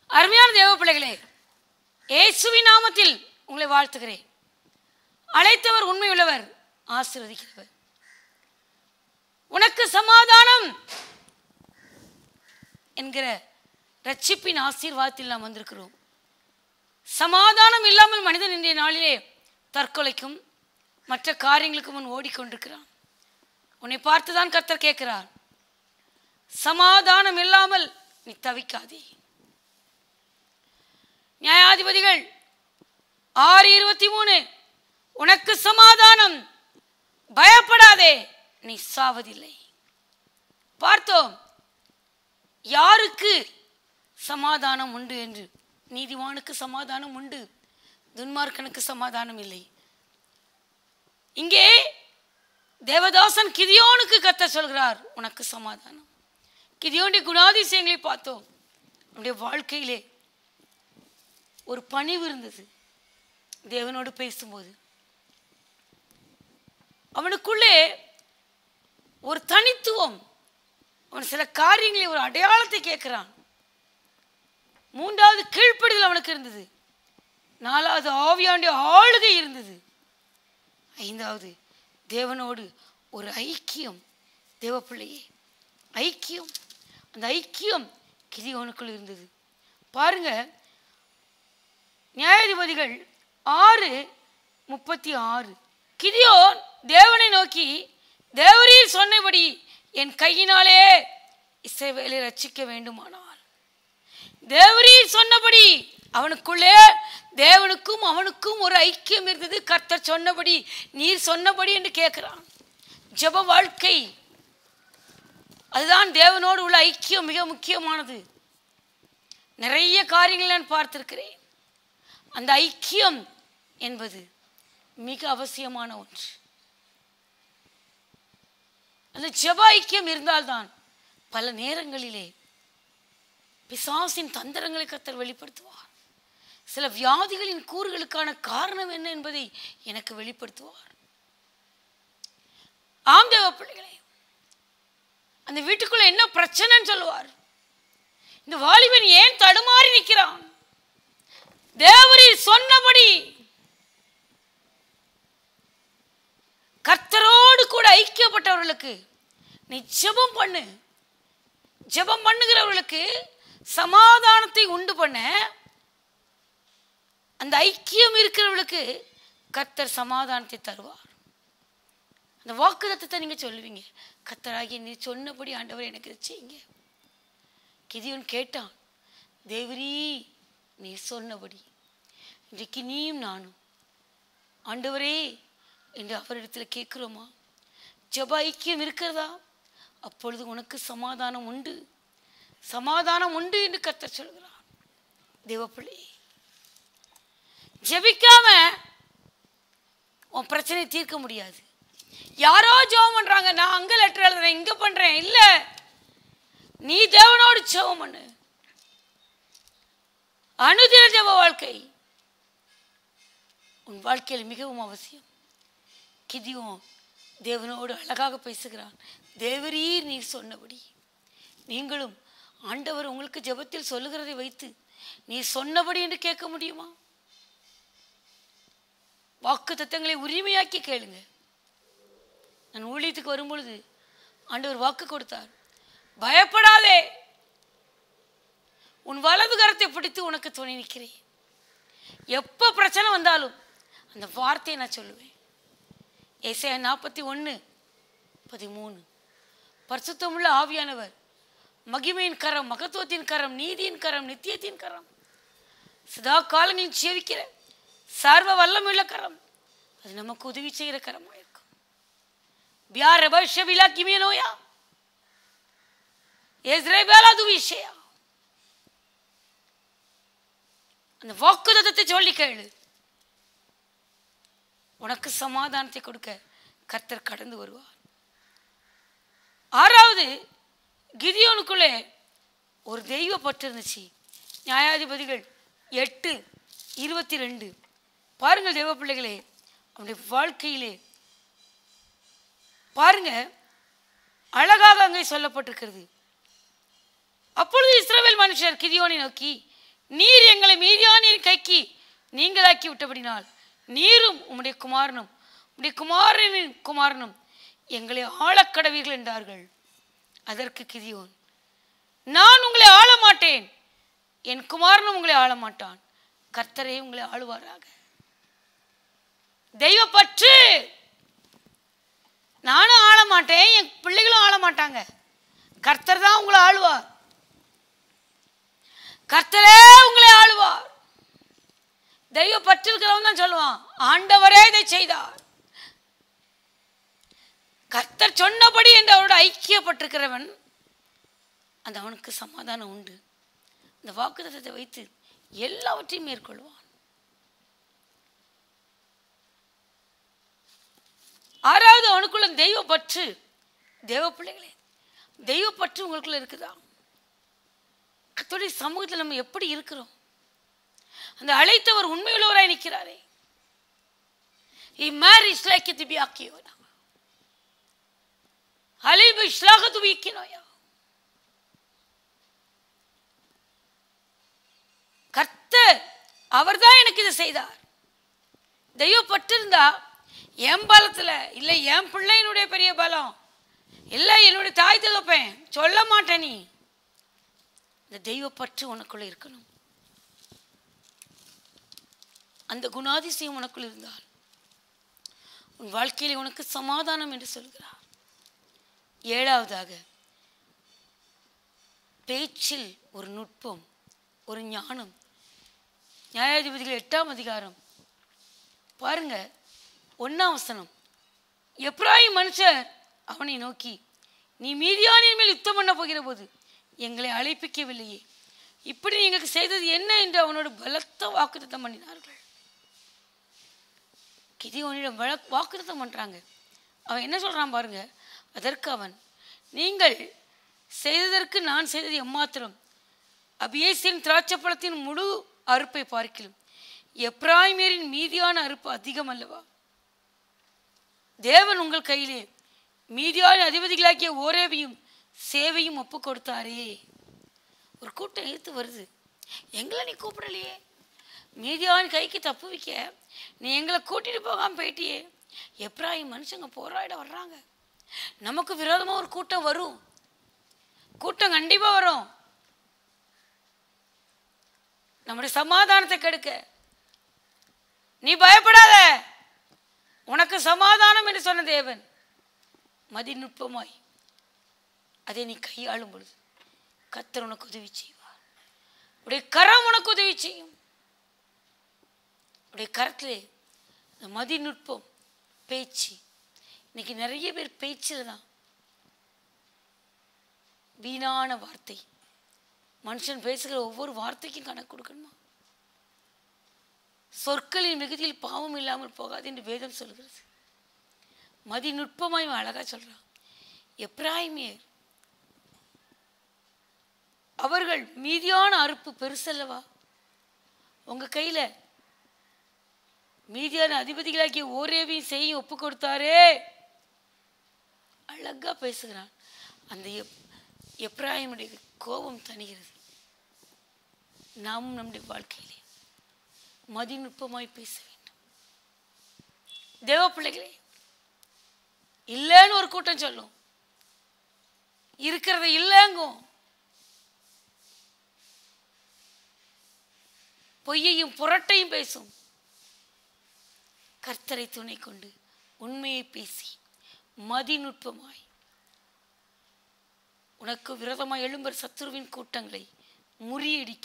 அருமையான தேவ பிள்ளைகளே இயேசுவின் நாமத்தில் உங்களை வாழ்த்துகிறேன் அழைத்தவர் உண்மையுள்ளவர் ஆசீர்வதிக்கிறவர் உனக்கு சமாதானம் என்கிற ரட்சிப்பின் ஆசீர்வாதத்தில் நாம் வந்திருக்கிறோம் சமாதானம் இல்லாமல் மனிதன் இன்றைய நாளிலே தற்கொலைக்கும் மற்ற காரியங்களுக்கும் முன் ஓடிக்கொண்டிருக்கிறான் உன்னை பார்த்துதான் கர்த்தர் கேட்கிறார் சமாதானம் இல்லாமல் நீ தவிக்காதே நியாயாதிபதிகள் ஆறு இருபத்தி மூணு உனக்கு சமாதானம் பயப்படாதே நீ சாவதில்லை பார்த்தோம் யாருக்கு சமாதானம் உண்டு என்று நீதிமானுக்கு சமாதானம் உண்டு துன்மார்க்கனுக்கு சமாதானம் இல்லை இங்கே தேவதாசன் கிதியோனுக்கு கத்த சொல்கிறார் உனக்கு சமாதானம் கிதியோனுடைய குணாதிசயங்களை பார்த்தோம் நம்முடைய வாழ்க்கையிலே ஒரு பணிவு இருந்தது தேவனோடு பேசும்போது அவனுக்குள்ளே ஒரு தனித்துவம் அவன் சில காரியங்களை ஒரு அடையாளத்தை கேட்கிறான் மூன்றாவது கீழ்ப்படிதல் அவனுக்கு இருந்தது நாலாவது ஆவியாண்டிய ஆளுகை இருந்தது ஐந்தாவது தேவனோடு ஒரு ஐக்கியம் தேவப்பிள்ளையே ஐக்கியம் அந்த ஐக்கியம் கிதியோனுக்குள் இருந்தது பாருங்க நியாயாதிபதிகள் ஆறு முப்பத்தி ஆறு கிதியோன் தேவனை நோக்கி தேவரீர் சொன்னபடி என் கையினாலே இஸ்ரவேலை ரட்சிக்க வேண்டுமானால் தேவரீர் சொன்னபடி அவனுக்குள்ளே தேவனுக்கும் அவனுக்கும் ஒரு ஐக்கியம் இருந்தது கர்த்தர் சொன்னபடி நீர் சொன்னபடி என்று கேட்கிறான் ஜெப வாழ்க்கை அதுதான் தேவனோடு உள்ள ஐக்கியம் மிக முக்கியமானது நிறைய காரியங்களை நான் பார்த்திருக்கிறேன் அந்த ஐக்கியம் என்பது மிக அவசியமான ஒன்று அந்த ஜெப ஐக்கியம் இருந்தால்தான் பல நேரங்களிலே பிசாசின் தந்திரங்களை கத்தர் வெளிப்படுத்துவார் சில வியாதிகளின் கூறுகளுக்கான காரணம் என்ன என்பதை எனக்கு வெளிப்படுத்துவார் ஆம் தேவ பிள்ளைகளே அந்த வீட்டுக்குள்ள என்ன பிரச்சனைன்னு சொல்லுவார் இந்த வாலிபன் ஏன் தடுமாறி நிற்கிறான் தேவரீர் சொன்னபடி கர்த்தரோடு கூட ஐக்கியப்பட்டவர்களுக்கு நீ ஜெபம் பண்ணு ஜெபம் பண்ணுகிறவர்களுக்கு சமாதானத்தை உண்டு பண்ண அந்த ஐக்கியம் இருக்கிறவர்களுக்கு கர்த்தர் சமாதானத்தை தருவார் அந்த வாக்குதத்தத்தை நீங்க சொல்லுவீங்க கர்த்தராகிய நீ சொன்னபடி ஆண்டவர் எனக்கு இதை செய்யுங்க கிதியோன் கேட்டான் தேவரீ நீ சொன்னபடி இன்றைக்கு நீயும் நானும் ஆண்டவரே என்று அவரிடத்தில் கேட்கிறோமா ஜெப ஐக்கியம் இருக்கிறதா அப்பொழுது உனக்கு சமாதானம் உண்டு சமாதானம் உண்டு என்று கர்த்தர் சொல்கிறார் தேவப்பிள்ளை ஜெபிக்காம உன் பிரச்சனையை தீர்க்க முடியாது யாரோ ஜெபம் பண்றாங்க நான் அங்க லெட்டர் எழுதுறேன் இங்க பண்றேன் இல்ல நீ தேவனோடு ஜெபம் பண்ணு அனுதின ஜெப வாழ்க்கை உன் வாழ்க்கையில் மிகவும் அவசியம் கிதியும் தேவனோடு அழகாக பேசுகிறான் தேவரீர் நீர் சொன்னபடி நீங்களும் ஆண்டவர் உங்களுக்கு ஜெபத்தில் சொல்லுகிறதை வைத்து நீ சொன்னபடி என்று கேட்க முடியுமா வாக்கு தத்தங்களை உரிமையாக்கி கேளுங்க நான் ஊழியத்துக்கு வரும்பொழுது ஆண்டவர் வாக்கு கொடுத்தார் பயப்படாதே உன் வலது கரத்தை பிடித்து உனக்கு துணை நிற்கிறேன் எப்போ பிரச்சனை வந்தாலும் அந்த வார்த்தையை நான் சொல்லுவேன் ஏசாயா நாற்பத்தி ஒன்று பதிமூணு பரிசுத்தமுள்ள ஆவியானவர் மகிமையின் கரம் மகத்துவத்தின் கரம் நீதியின் கரம் நித்தியத்தின் கரம் சதா காலங்களில் சேவிக்கிற சர்வ வல்லமுள்ள கரம் அது நமக்கு உதவி செய்கிற கரமாக இருக்கும் பியார் ரபஷ விலா கிமிய நோயா எஸ்ரே வேலா து விஷயா அந்த வாக்குதத்தை சொல்லி கேளு உனக்கு சமாதானத்தை கொடுக்க கர்த்தர் கடந்து வருவார் ஆறாவது கிதியோனுக்குள்ளே ஒரு தெய்வ பற்று இருந்துச்சு நியாயாதிபதிகள் எட்டு இருபத்தி ரெண்டு பாருங்கள் தெய்வ பிள்ளைகளே அவனுடைய வாழ்க்கையிலே பாருங்க அழகாக அங்கே சொல்லப்பட்டிருக்கிறது அப்பொழுது இஸ்ரவேல் மனுஷர் கிதியோனை நோக்கி நீர் எங்களை மீதியானின் கைக்கு நீங்களாக்கி விட்டபடினால் நீரும் உம்முடைய குமாரனும் உம்முடைய குமாரனின் குமாரனும் எங்களை ஆளக்கடவீர்கள் என்றார்கள் அதற்கு கிதியோன் நான் உங்களை ஆள மாட்டேன் என் குமாரனும் உங்களை ஆள மாட்டான் கர்த்தரே உங்களை ஆளுவாராக தெய்வ பற்று நானும் ஆள மாட்டேன் என் பிள்ளைகளும் ஆள மாட்டாங்க கர்த்தர் தான் உங்களை ஆளுவார் கர்த்தரே உங்களை ஆளுவார் தெய்வ பற்று இருக்கிறவன் தான் சொல்லுவான் ஆண்டவரே இதை செய்தார் கர்த்தர் சொன்னபடி என்று அவரோட ஐக்கியப்பட்டிருக்கிறவன் அந்த அவனுக்கு சமாதானம் உண்டு இந்த வாக்குத்தத்தை வைத்து எல்லாவற்றையும் மேற்கொள்வான் ஆறாவது அவனுக்குள்ள தெய்வ பற்று தெய்வ பிள்ளைகளே தெய்வ பற்று உங்களுக்குள்ள இருக்குதா கத்தோடைய சமூகத்தில் நம்ம எப்படி இருக்கிறோம் அந்த அழைத்தவர் உண்மையுள்ளவராய் நிற்கிறாரே இ மேரிஸ் லைக் திபி ஆக்கியோனா அலில் இஸ்லாக துபிக்கினோயா கர்த்தர் அவர்தான் எனக்கு இதை செய்தார் தெய்வம் பட்டிருந்தா என் பலத்தில் இல்லை என் பிள்ளையினுடைய பெரிய பலம் இல்லை என்னுடைய தாய் தகப்பேன் சொல்ல மாட்டேன் நீ இந்த தெய்வ பற்று உனக்குள்ள இருக்கணும் அந்த குணாதிசயம் உனக்குள் இருந்தால் உன் வாழ்க்கையில் உனக்கு சமாதானம் என்று சொல்கிறார் ஏழாவதாக பேச்சில் ஒரு நுட்பம் ஒரு ஞானம் நியாயாதிபதிகள் எட்டாம் அதிகாரம் பாருங்க ஒன்னாம் வசனம் எப்ராயிம் மனுஷர் அவனை நோக்கி நீ மீதியானின் மேல் யுத்தம் பண்ண போகிற போது எங்களை அழைப்பிக்கவில்லையே இப்படி நீ எங்களுக்கு செய்தது என்ன என்று அவனோட பலத்த வாக்குத்தத்தம் பண்ணினார்கள் கிதியோனிடம் வழ வாக்குத்தத்தம் பண்ணுறாங்க அவன் என்ன சொல்கிறான் பாருங்க அதற்கு அவன் நீங்கள் செய்ததற்கு நான் செய்தது எம்மாத்திரம் அபியேசின் திராட்சப்பழத்தின் முழு அறுப்பை பார்க்கிலும் எப்ராய்மியரின் மீதியான அறுப்பு அதிகம் அல்லவா தேவன் உங்கள் கையிலே மீதியான அதிபதிகளாக்கிய ஓரேவையும் சேவையும் ஒப்பு கொடுத்தாரே ஒரு கூட்டம் இழுத்து வருது எங்களை நீ கூப்பிடலையே மீதியான் கைக்கு தப்பு வைக்க நீ எங்களை கூட்டிட்டு போகாம போயிட்டியே எப்ராஹிம் மனுஷங்க போராட வர்றாங்க நமக்கு விரோதமா ஒரு கூட்டம் வரும் கூட்டம் கண்டிப்பா வரும் நம்முடைய சமாதானத்தை கெடுக்க நீ பயப்படாத உனக்கு சமாதானம் என்று சொன்ன தேவன் மதிநுட்பமாய் அதை நீ கையாளும் பொழுது கத்தர் உனக்கு உதவி செய்வார் உடைய கரம் உனக்கு உதவி செய்யும் உடைய கரத்திலே இந்த மதிநுட்பம் பேச்சு இன்னைக்கு நிறைய பேர் பேச்சில் தான் வீணான வார்த்தை மனுஷன் பேசுகிற ஒவ்வொரு வார்த்தைக்கும் கணக்கு கொடுக்கணுமா சொற்களின் மிகுதியில் பாவம் இல்லாமல் போகாது என்று வேதம் சொல்கிறது மதிநுட்பமாய் இவன் அழகா சொல்றான் எப்ராஹிமியர் அவர்கள் மீதியான அறுப்பு பெருசல்லவா உங்க கையில மீதியான அதிபதிகளாகிய ஓரேவையும் செய்யும் ஒப்பு கொடுத்தாரே அழகா பேசுகிறான் அந்த எப் எப்ராஹிமுடைய கோபம் தணிகிறது நாமும் நம்முடைய வாழ்க்கையிலே மதிநுட்பமாய் பேச வேண்டும் தேவ பிள்ளைகளே இல்லைன்னு ஒரு கூட்டம் சொல்லும் இருக்கிறத இல்லைங்கும் பொய்யையும் புரட்டையும் பேசும் கர்த்தரை துணை கொண்டு உண்மையை பேசி மதிநுட்பமாய் உனக்கு விரோதமாய் எழும்பர் சத்துருவின் கூட்டங்களை முறியடிக்க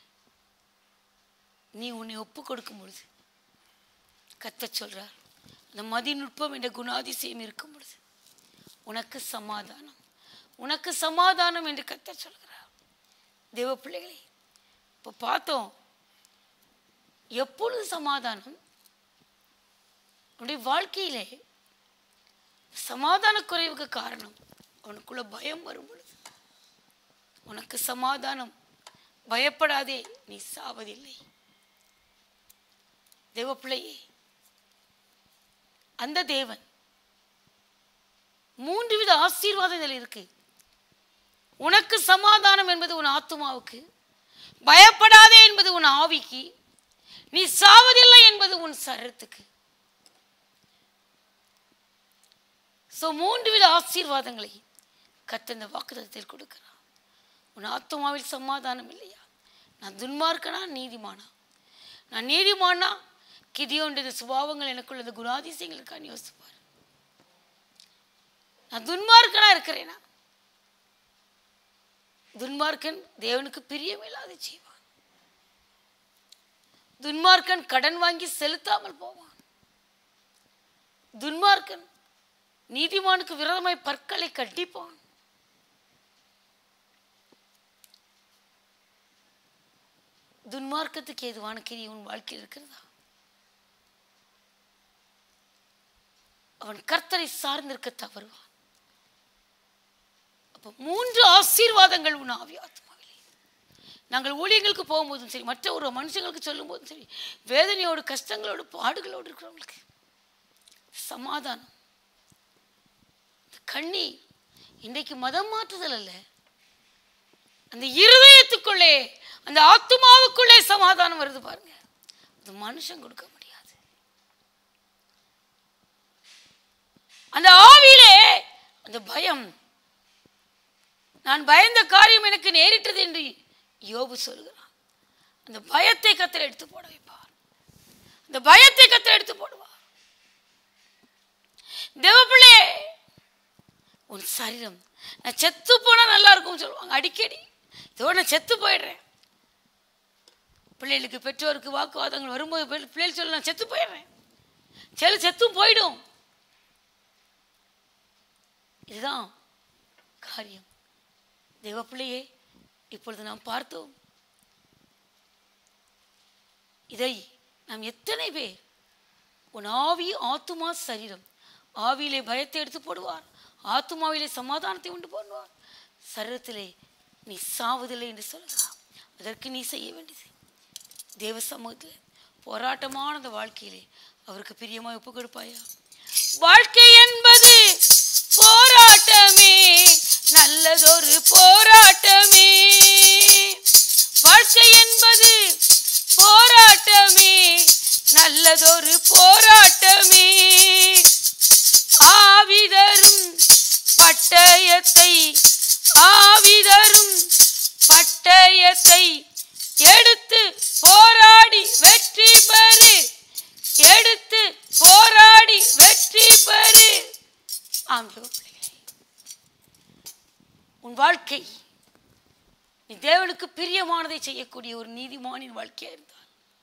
நீ உன்னை ஒப்பு கொடுக்கும் பொழுது கர்த்தர் சொல்றார் அந்த மதிநுட்பம் என்ற குணாதிசயம் இருக்கும் பொழுது உனக்கு சமாதானம் உனக்கு சமாதானம் என்று கர்த்தர் சொல்கிறார் தேவ பிள்ளைகளே இப்போ பார்த்தோம் எப்பொழுது சமாதானம் உன்னுடைய வாழ்க்கையிலே சமாதான குறைவுக்கு காரணம் உனக்குள்ள பயம் வரும் பொழுது உனக்கு சமாதானம் பயப்படாதே நீ சாவதில்லை தேவ பிள்ளையே அந்த தேவன் மூன்று வித ஆசீர்வாதங்கள் இருக்கு உனக்கு சமாதானம் என்பது உன் ஆத்துமாவுக்கு பயப்படாதே என்பது உன் ஆவிக்கு நீ சாவதில்லை என்பது உன் சரத்துக்கு ஸோ மூன்று வித ஆசீர்வாதங்களை கத்த இந்த வாக்குத்தத்தில் கொடுக்கிறான் உன் ஆத்மாவில் சமாதானம் இல்லையா நான் துன்மார்க்கனா நீதிமானா நான் நீதிமானா கிதியோன்ற சுபாவங்கள் எனக்குள்ள இந்த குணாதிசயங்களுக்கான யோசிப்பார் நான் துன்மார்க்கனா இருக்கிறேனா துன்மார்க்கன் தேவனுக்கு பிரியமில்லாத செய்வான் துன்மார்க்கன் கடன் வாங்கி செலுத்தாமல் போவான் துன்மார்க்கன் நீதிமானுக்கு விரோதமாய் பற்களை கட்டிப்பான் துன்மார்க்கத்துக்கு ஏதுவான கிரி உன் வாழ்க்கையில் இருக்கிறதா அவன் கர்த்தரை சார்ந்திருக்க தவறுவான் அப்போ மூன்று ஆசீர்வாதங்கள் உன் ஆவி ஆத்மாவிலே நாங்கள் ஊழியங்களுக்கு போகும்போதும் சரி மற்ற ஒரு மனுஷங்களுக்கு சொல்லும்போதும் சரி வேதனையோடு கஷ்டங்களோடு பாடுகளோடு இருக்கிறவங்களுக்கு சமாதானம் கண்ணீர் இன்றைக்கு மதம் மாற்றுதல் அல்ல அந்த இருதயத்துக்குள்ளே அந்த ஆத்மாவுக்குள்ளே சமாதானம் வருது பாருங்க அது மனுஷன் கொடுக்க முடியாது அந்த ஆவியிலே அந்த பயம் நான் பயந்த காரியம் எனக்கு நேரிட்டது என்று யோபு சொல்கிறான் அந்த பயத்தை கத்தர் எடுத்து போட வைப்பார் அந்த பயத்தை கத்தர் எடுத்து போடுவார் தேவப்பிள்ளே உன் சரீரம் நான் செத்து போனா நல்லா இருக்கும்னு சொல்லுவாங்க அடிக்கடி இதோட நான் செத்து போயிடுறேன் பிள்ளைகளுக்கு பெற்றோருக்கு வாக்குவாதங்கள் வரும்போது பிள்ளை- பிள்ளைகள் சொல்ல நான் செத்து போயிடுறேன் செல்லு செத்தும் போயிடும் இதுதான் காரியம் தேவ பிள்ளையே இப்பொழுது நாம் பார்த்தோம் இதை நாம் எத்தனை பேர் உன் ஆவி ஆத்துமா சரீரம் ஆவியிலே பயத்தை எடுத்து போடுவார் ஆத்துமாவிலே சமாதானத்தை உண்டு பண்ணுவார் சரீரத்திலே நீ சாவதில்லை என்று சொல்லலாம் அதற்கு நீ செய்ய வேண்டியது தேவ சமூகத்தில் போராட்டமான அந்த வாழ்க்கையிலே அவருக்கு பிரியமாய் ஒப்பு கொடுப்பாயா வாழ்க்கை என்பது போராட்டமே நல்லதொரு போராட்டமே வாழ்க்கை என்பது போராட்டமே நல்லதொரு போராட்டமே ஆவிதரும் பட்டயத்தை ஆவிதரும் பட்டயத்தை எடுத்து போராடி வெற்றி பெறு எடுத்து போராடி வெற்றி பெறு ஆம் தேவ பிள்ளைகளே. உன் வாழ்க்கை நீ தேவனுக்கு பிரியமானதை செய்யக்கூடிய ஒரு நீதிமானின் வாழ்க்கையா இருந்தால்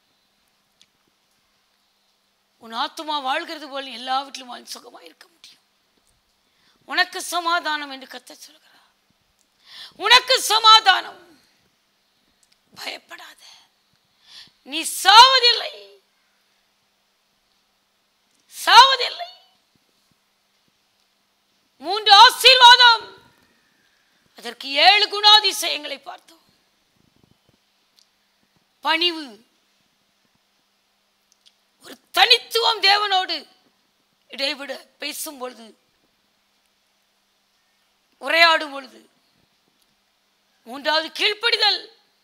உன் ஆத்துமா வாழ்கிறது போல எல்லாவற்றிலும் வாழ்ந்து சுகமாக இருக்க முடியும் உனக்கு சமாதானம் என்று கத்த சொல்கிறார் உனக்கு சமாதானம் பயப்படாத நீ சாவதில்லை சாவதில்லை மூன்று ஆசீர்வாதம் அதற்கு ஏழு குணாதிசயங்களை பார்த்தோம் பணிவு ஒரு தனித்துவம் தேவனோடு இடைவிட பேசும் பொழுது உரையாடும் பொழுது மூன்றாவது கீழ்ப்படிதல்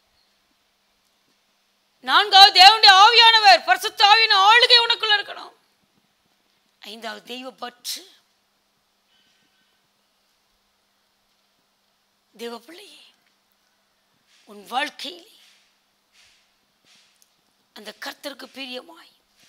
நான்காவது தேவனுடைய ஆவியானவர் பரிசுத்த ஆவியான ஆளுகை உனக்குள்ள இருக்கணும் ஐந்தாவது தெய்வ பற்று தேவ பிள்ளையே உன் வாழ்க்கையிலே அந்த கர்த்தருக்கு பிரியமாய்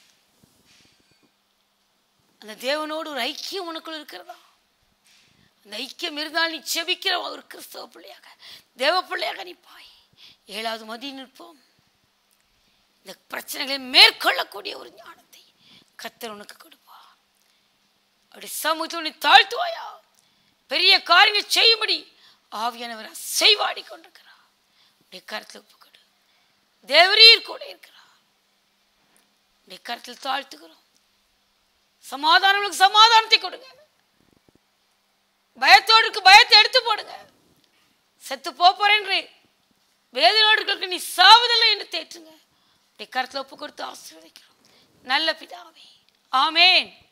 அந்த தேவனோடு ஒரு ஐக்கியம் உனக்குள்ள இருக்கிறதா அந்த ஐக்கியம் இருந்தால் நீ செபிக்கிற ஒரு கிறிஸ்தவ பிள்ளையாக தேவ பிள்ளையாக நிற்பாய் ஏழாவது மதி நிற்போம் இந்த பிரச்சனைகளை மேற்கொள்ளக்கூடிய ஒரு ஞானத்தை கர்த்தர் உனக்கு கொடுப்பா அப்படி சமூகத்தில் நீ தாழ்த்துவாயா பெரிய காரியங்கள் செய்யும்படி ஆவியானவர் செய்வாடி கொண்டிருக்கிறார் உடைய கருத்தில் ஒப்புக்கொடு தேவரீர் கூட இருக்கிறார் உடைய கருத்தில் தாழ்த்துகிறோம் சமாதானங்களுக்கு சமாதானத்தை கொடுங்க பயத்தோடு இருக்கு பயத்தை எடுத்து போடுங்க செத்து போறேன்று வேதனோடு இருக்கிற நீ சாவதில்லை என்று தேற்றுங்க உடைய கருத்தில் ஒப்பு கொடுத்து ஆசீர்வதிக்கிறோம் நல்ல பிதாவே ஆமேன்